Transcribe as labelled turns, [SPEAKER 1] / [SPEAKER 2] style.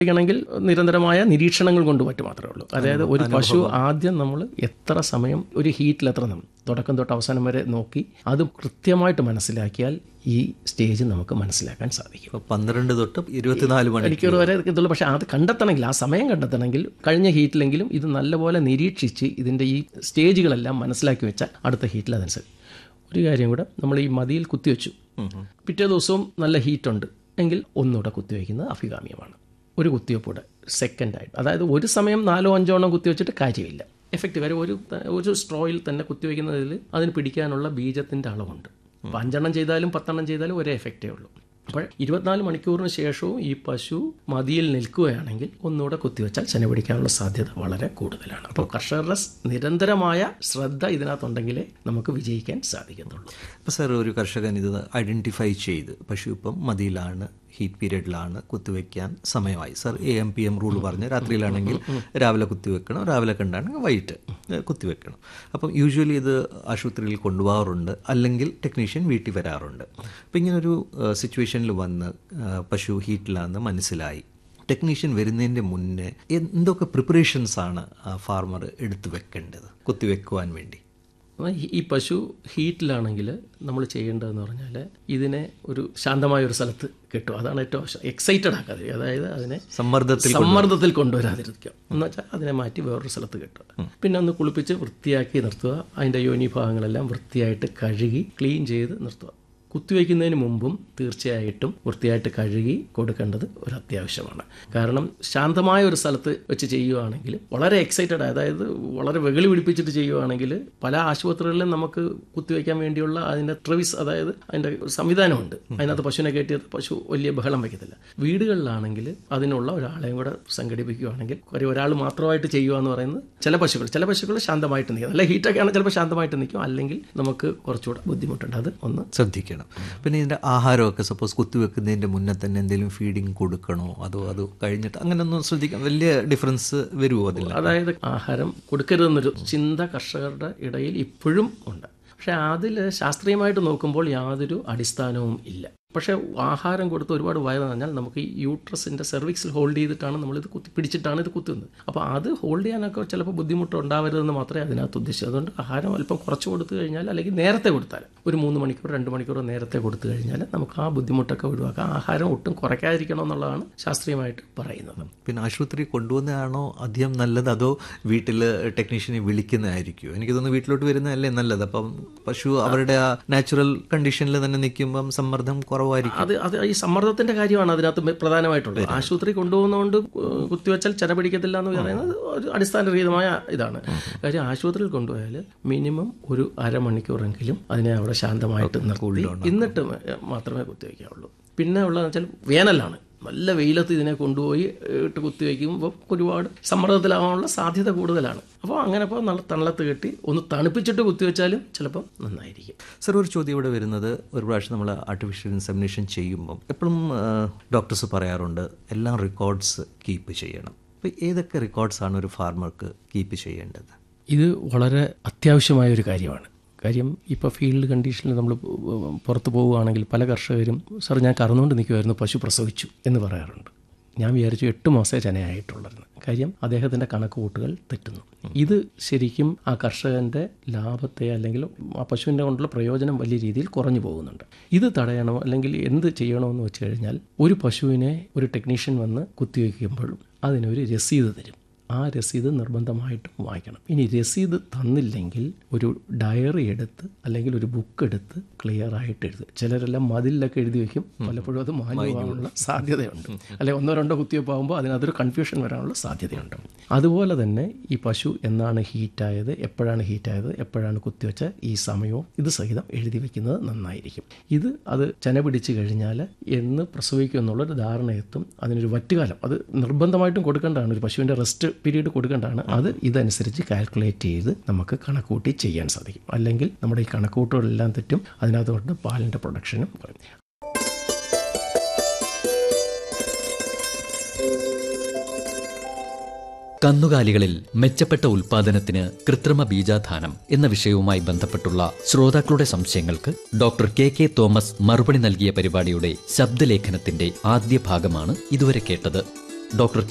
[SPEAKER 1] ണെങ്കിൽ നിരന്തരമായ നിരീക്ഷണങ്ങൾ കൊണ്ട് പറ്റും മാത്രമേ ഉള്ളൂ അതായത് ഒരു പശു ആദ്യം നമ്മൾ എത്ര സമയം ഒരു ഹീറ്റിൽ എത്ര നമ്മൾ തുടക്കം തൊട്ട് അവസാനം വരെ നോക്കി അത് കൃത്യമായിട്ട് മനസ്സിലാക്കിയാൽ ഈ സ്റ്റേജ് നമുക്ക് മനസ്സിലാക്കാൻ സാധിക്കും
[SPEAKER 2] ഇപ്പൊ പന്ത്രണ്ട് തൊട്ട് ഇരുപത്തിനാല് മണി
[SPEAKER 1] മണിക്കൂർ വരെ ഇതുള്ളൂ പക്ഷേ അത് കണ്ടെത്തണമെങ്കിൽ ആ സമയം കണ്ടെത്തണമെങ്കിൽ കഴിഞ്ഞ ഹീറ്റിലെങ്കിലും ഇത് നല്ലപോലെ നിരീക്ഷിച്ച് ഇതിൻ്റെ ഈ സ്റ്റേജുകളെല്ലാം മനസ്സിലാക്കി വെച്ചാൽ അടുത്ത ഹീറ്റിൽ അതനുസരിച്ച് ഒരു കാര്യം കൂടെ നമ്മൾ ഈ മതിയിൽ കുത്തിവെച്ചു പിറ്റേ ദിവസവും നല്ല ഹീറ്റുണ്ട് എങ്കിൽ ഒന്നുകൂടെ കുത്തിവെക്കുന്നത് അഭികാമ്യമാണ് ഒരു കുത്തിവെപ്പൂടെ സെക്കൻഡായിട്ട് അതായത് ഒരു സമയം നാലോ അഞ്ചോ എണ്ണം കുത്തിവെച്ചിട്ട് കാര്യമില്ല എഫക്റ്റ് കാര്യം ഒരു ഒരു സ്ട്രോയിൽ തന്നെ കുത്തിവെക്കുന്നതിൽ അതിന് പിടിക്കാനുള്ള ബീജത്തിൻ്റെ അളവുണ്ട് അപ്പോൾ അഞ്ചെണ്ണം ചെയ്താലും പത്തെണ്ണം ചെയ്താലും ഒരേ എഫക്റ്റേ ഉള്ളൂ അപ്പോൾ ഇരുപത്തിനാല് മണിക്കൂറിന് ശേഷവും ഈ പശു മതിയിൽ നിൽക്കുകയാണെങ്കിൽ ഒന്നുകൂടെ കുത്തിവെച്ചാൽ ചെന പിടിക്കാനുള്ള സാധ്യത വളരെ കൂടുതലാണ് അപ്പോൾ കർഷകരുടെ സ് നിരന്തരമായ ശ്രദ്ധ ഇതിനകത്തുണ്ടെങ്കിലേ നമുക്ക് വിജയിക്കാൻ സാധിക്കത്തുള്ളൂ
[SPEAKER 2] അപ്പോൾ സാർ ഒരു കർഷകൻ ഇത് ഐഡൻറ്റിഫൈ ചെയ്ത് പശു ഇപ്പം മതിയിലാണ് ഹീറ്റ് പീരീഡിലാണ് കുത്തിവെക്കാൻ സമയമായി sir A M P M rule പറഞ്ഞ് രാത്രിയിലാണെങ്കിൽ രാവിലെ കുത്തിവെക്കണം രാവിലെ കണ്ടാണെങ്കിൽ വൈകിട്ട് ഏഹ്, കുത്തിവെക്കണം അപ്പം യൂഷ്വലി ഇത് ആശുപത്രിയിൽ കൊണ്ടുപോകാറുണ്ട് അല്ലെങ്കിൽ ടെക്നീഷ്യൻ വീട്ടിൽ വരാറുണ്ട് അപ്പം ഇങ്ങനൊരു സിറ്റുവേഷനിൽ വന്ന് ആ, പശു ഹീറ്റിലാണെന്ന് മനസ്സിലായി ടെക്നീഷ്യൻ വരുന്നതിൻ്റെ മുന്നേ എന്തൊക്കെ പ്രിപ്പറേഷൻസ് ആണ് ഫാർമർ എടുത്തു വെക്കേണ്ടത് കുത്തിവെക്കുവാൻ വേണ്ടി
[SPEAKER 1] അപ്പോൾ ഈ- ഈ പശു ഹീറ്റിലാണെങ്കിൽ നമ്മൾ ചെയ്യേണ്ടതെന്ന് പറഞ്ഞാൽ ഇതിനെ ഒരു ശാന്തമായ ഒരു സ്ഥലത്ത് കെട്ടും അതാണ് ഏറ്റവും എക്സൈറ്റഡ് ആക്കാതെ അതായത് അതിനെ
[SPEAKER 2] സമ്മർദ്ദത്തിൽ
[SPEAKER 1] സമ്മർദ്ദത്തിൽ കൊണ്ടുവരാതിരിക്കുക എന്ന് വെച്ചാൽ അതിനെ മാറ്റി വേറൊരു സ്ഥലത്ത് കെട്ടുക പിന്നെ ഒന്ന് കുളിപ്പിച്ച് വൃത്തിയാക്കി നിർത്തുക അതിൻ്റെ യോനി ഭാഗങ്ങളെല്ലാം വൃത്തിയായിട്ട് കഴുകി ക്ലീൻ ചെയ്ത് നിർത്തുക കുത്തിവയ്ക്കുന്നതിന് മുമ്പും തീർച്ചയായിട്ടും വൃത്തിയായിട്ട് കഴുകി കൊടുക്കേണ്ടത് ഒരു അത്യാവശ്യമാണ് കാരണം ശാന്തമായ ഒരു സ്ഥലത്ത് വെച്ച് ചെയ്യുകയാണെങ്കിൽ വളരെ എക്സൈറ്റഡ് അതായത് വളരെ വെകളി പിടിപ്പിച്ചിട്ട് ചെയ്യുകയാണെങ്കിൽ പല ആശുപത്രികളിലും നമുക്ക് കുത്തിവയ്ക്കാൻ വേണ്ടിയുള്ള അതിൻ്റെ ട്രവിസ് അതായത് അതിൻ്റെ ഒരു സംവിധാനമുണ്ട് അതിനകത്ത് പശുവിനെ കയറ്റിയത് പശു വലിയ ബഹളം വയ്ക്കത്തില്ല വീടുകളിലാണെങ്കിൽ അതിനുള്ള ഒരാളെയും കൂടെ സംഘടിപ്പിക്കുകയാണെങ്കിൽ ഒരു ഒരാൾ മാത്രമായിട്ട് ചെയ്യുക എന്ന് പറയുന്നത് ചില പശുക്കൾ ചില പശുക്കൾ ശാന്തമായിട്ട് നിൽക്കും നല്ല ഹീറ്റൊക്കെ ആണെങ്കിൽ ചിലപ്പോൾ ശാന്തമായിട്ട് നിൽക്കും അല്ലെങ്കിൽ നമുക്ക് കുറച്ചുകൂടെ ബുദ്ധിമുട്ടുണ്ട് അത് ഒന്ന്
[SPEAKER 2] ശ്രദ്ധിക്കണം പിന്നെ ഇതിൻ്റെ ആഹാരമൊക്കെ സപ്പോസ് കുത്തിവെക്കുന്നതിൻ്റെ മുന്നേ തന്നെ എന്തെങ്കിലും ഫീഡിങ് കൊടുക്കണോ അതോ അത് കഴിഞ്ഞിട്ട് അങ്ങനെയൊന്നും ശ്രദ്ധിക്കാം വലിയ ഡിഫറൻസ് വരുമോ അതിൽ
[SPEAKER 1] അതായത് ആഹാരം കൊടുക്കരുതെന്നൊരു ചിന്ത കർഷകരുടെ ഇടയിൽ ഇപ്പോഴും ഉണ്ട് പക്ഷേ അതിൽ ശാസ്ത്രീയമായിട്ട് നോക്കുമ്പോൾ യാതൊരു അടിസ്ഥാനവും ഇല്ല പക്ഷേ ആഹാരം കൊടുത്ത് ഒരുപാട് വയറ് പറഞ്ഞാൽ നമുക്ക് ഈ യൂട്രസിൻ്റെ സെർവിക്സിൽ ഹോൾഡ് ചെയ്തിട്ടാണ് നമ്മളിത് കുത്തി പിടിച്ചിട്ടാണ് ഇത് കുത്തുന്നത് അപ്പോൾ അത് ഹോൾഡ് ചെയ്യാനൊക്കെ ചിലപ്പോൾ ബുദ്ധിമുട്ട് ഉണ്ടാവരുതെന്ന് മാത്രമേ അതിനകത്ത് ഉദ്ദേശിച്ചു അതുകൊണ്ട് ആഹാരം അല്പം കുറച്ച് കൊടുത്തു കഴിഞ്ഞാൽ അല്ലെങ്കിൽ നേരത്തെ കൊടുത്താൽ ഒരു മൂന്ന് മണിക്കൂർ രണ്ട് മണിക്കൂർ നേരത്തെ കൊടുത്തു കഴിഞ്ഞാൽ നമുക്ക് ആ ബുദ്ധിമുട്ടൊക്കെ ഒഴിവാക്കാം ആഹാരം ഒട്ടും കുറയ്ക്കാതിരിക്കണം എന്നുള്ളതാണ് ശാസ്ത്രീയമായിട്ട് പറയുന്നത്
[SPEAKER 2] പിന്നെ ആശുപത്രി കൊണ്ടുവന്നതാണോ അധികം നല്ലത് അതോ വീട്ടിൽ ടെക്നീഷ്യനെ വിളിക്കുന്നതായിരിക്കുമോ എനിക്ക് തോന്നുന്നു വീട്ടിലോട്ട് വരുന്നതല്ലേ നല്ലത് അപ്പം പശു അവരുടെ ആ നാച്ചുറൽ കണ്ടീഷനിൽ തന്നെ നിൽക്കുമ്പം സമ്മർദ്ദം കുറവായിരിക്കും
[SPEAKER 1] അത് അത് ഈ സമ്മർദ്ദത്തിന്റെ കാര്യമാണ് അതിനകത്ത് മെ- പ്രധാനമായിട്ടുള്ളത് ആശുപത്രി കൊണ്ടുപോകുന്നതുകൊണ്ട് ഏഹ്, കുത്തിവെച്ചാൽ ചെന പിടിക്കത്തില്ല എന്ന് പറയുന്നത് ഒരു അടിസ്ഥാനരഹിതമായ ഇതാണ് കാര്യം ആശുപത്രിയിൽ കൊണ്ടുപോയാൽ മിനിമം ഒരു അരമണിക്കൂറെങ്കിലും അതിനെ അവിടെ ശാന്തമായിട്ട് നിർത്തി എന്നിട്ട് മ- മാത്രമേ കുത്തിവെക്കാവുള്ളൂ പിന്നെ ഉള്ളതെന്ന് വെച്ചാൽ വേനലാണ് നല്ല വെയിലത്ത് ഇതിനെ കൊണ്ടുപോയി ഇട്ട് കുത്തിവെക്കുമ്പോൾ ഒരുപാട് സമ്മർദ്ദത്തിലാവാനുള്ള സാധ്യത കൂടുതലാണ് അപ്പോൾ അങ്ങനെ ഇപ്പോൾ നല്ല തണലത്ത് കെട്ടി ഒന്ന് തണുപ്പിച്ചിട്ട് കുത്തിവെച്ചാലും ചിലപ്പം നന്നായിരിക്കും
[SPEAKER 2] സർ ഒരു ചോദ്യം ഇവിടെ വരുന്നത് ഒരു പ്രാവശ്യം നമ്മൾ ആർട്ടിഫിഷ്യൽ ഇൻസെമിനേഷൻ ചെയ്യുമ്പം എപ്പോഴും ഡോക്ടേഴ്സ് പറയാറുണ്ട് എല്ലാം റെക്കോർഡ്സ് കീപ്പ് ചെയ്യണം അപ്പോൾ ഏതൊക്കെ റെക്കോർഡ്സ് ആണ് ഒരു ഫാർമർക്ക് കീപ്പ് ചെയ്യേണ്ടത്
[SPEAKER 1] ഇത് വളരെ അത്യാവശ്യമായ ഒരു കാര്യമാണ് കാര്യം ഇപ്പോൾ ഫീൽഡ് കണ്ടീഷനിൽ നമ്മൾ പുറത്ത് പോവുകയാണെങ്കിൽ പല കർഷകരും സാർ ഞാൻ കറന്നുകൊണ്ട് നിൽക്കുമായിരുന്നു പശു പ്രസവിച്ചു എന്ന് പറയാറുണ്ട് ഞാൻ വിചാരിച്ചു എട്ട് മാസേ ചനയായിട്ടുള്ളായിരുന്നു കാര്യം അദ്ദേഹത്തിൻ്റെ കണക്കുകൂട്ടുകൾ തെറ്റുന്നു ഇത് ശരിക്കും ആ കർഷകൻ്റെ ലാഭത്തെ അല്ലെങ്കിൽ ആ പശുവിൻ്റെ കൊണ്ടുള്ള പ്രയോജനം വലിയ രീതിയിൽ കുറഞ്ഞു പോകുന്നുണ്ട് ഇത് തടയണോ അല്ലെങ്കിൽ എന്ത് ചെയ്യണമെന്ന് വെച്ച് കഴിഞ്ഞാൽ ഒരു പശുവിനെ ഒരു ടെക്നീഷ്യൻ വന്ന് കുത്തിവെക്കുമ്പോഴും അതിനൊരു രസീത് തരും ആ രസീത് നിർബന്ധമായിട്ടും വായിക്കണം ഇനി രസീത് തന്നില്ലെങ്കിൽ ഒരു ഡയറി എടുത്ത് അല്ലെങ്കിൽ ഒരു ബുക്ക് എടുത്ത് ക്ലിയർ ആയിട്ട് എഴുതുക ചിലരെല്ലാം മതിലൊക്കെ എഴുതി വെക്കും പലപ്പോഴും അത് മാഞ്ഞു പോകാനുള്ള സാധ്യതയുണ്ട് അല്ലെ ഒന്നോ രണ്ടോ കുത്തിവെപ്പാകുമ്പോൾ അതിനകത്തൊരു കൺഫ്യൂഷൻ വരാനുള്ള സാധ്യതയുണ്ട് അതുപോലെ തന്നെ ഈ പശു എന്നാണ് ഹീറ്റായത് എപ്പോഴാണ് ഹീറ്റായത് എപ്പോഴാണ് കുത്തിവെച്ച ഈ സമയവും ഇത് സഹിതം എഴുതി വെക്കുന്നത് നന്നായിരിക്കും ഇത് അത് ചെന പിടിച്ചു കഴിഞ്ഞാൽ എന്ന് പ്രസവിക്കും എന്നുള്ളൊരു ധാരണയെത്തും അതിനൊരു വറ്റുകാലം അത് നിർബന്ധമായിട്ടും കൊടുക്കേണ്ടതാണ് ഒരു പശുവിൻ്റെ റെസ്റ്റ് പീരീഡ് കൊടുക്കേണ്ടതാണ് അത് ഇതനുസരിച്ച് കാൽക്കുലേറ്റ് ചെയ്ത് നമുക്ക് കണക്കൂട്ടി ചെയ്യാൻ സാധിക്കും അല്ലെങ്കിൽ നമ്മുടെ ഈ കണക്കൂട്ടുകളെല്ലാം തെറ്റും അതിനകത്തോട്ട് പാലിൻ്റെ പ്രൊഡക്ഷനും കുറയും
[SPEAKER 3] കന്നുകാലികളിൽ മെച്ചപ്പെട്ട ഉൽപാദനത്തിന് കൃത്രിമ ബീജാധാനം എന്ന വിഷയവുമായി ബന്ധപ്പെട്ടുള്ള ശ്രോതാക്കളുടെ സംശയങ്ങൾക്ക് ഡോക്ടർ കെ കെ തോമസ് മറുപടി നൽകിയ പരിപാടിയുടെ ശബ്ദലേഖനത്തിന്റെ ആദ്യ ഭാഗമാണ് ഇതുവരെ കേട്ടത് ഡോക്ടർ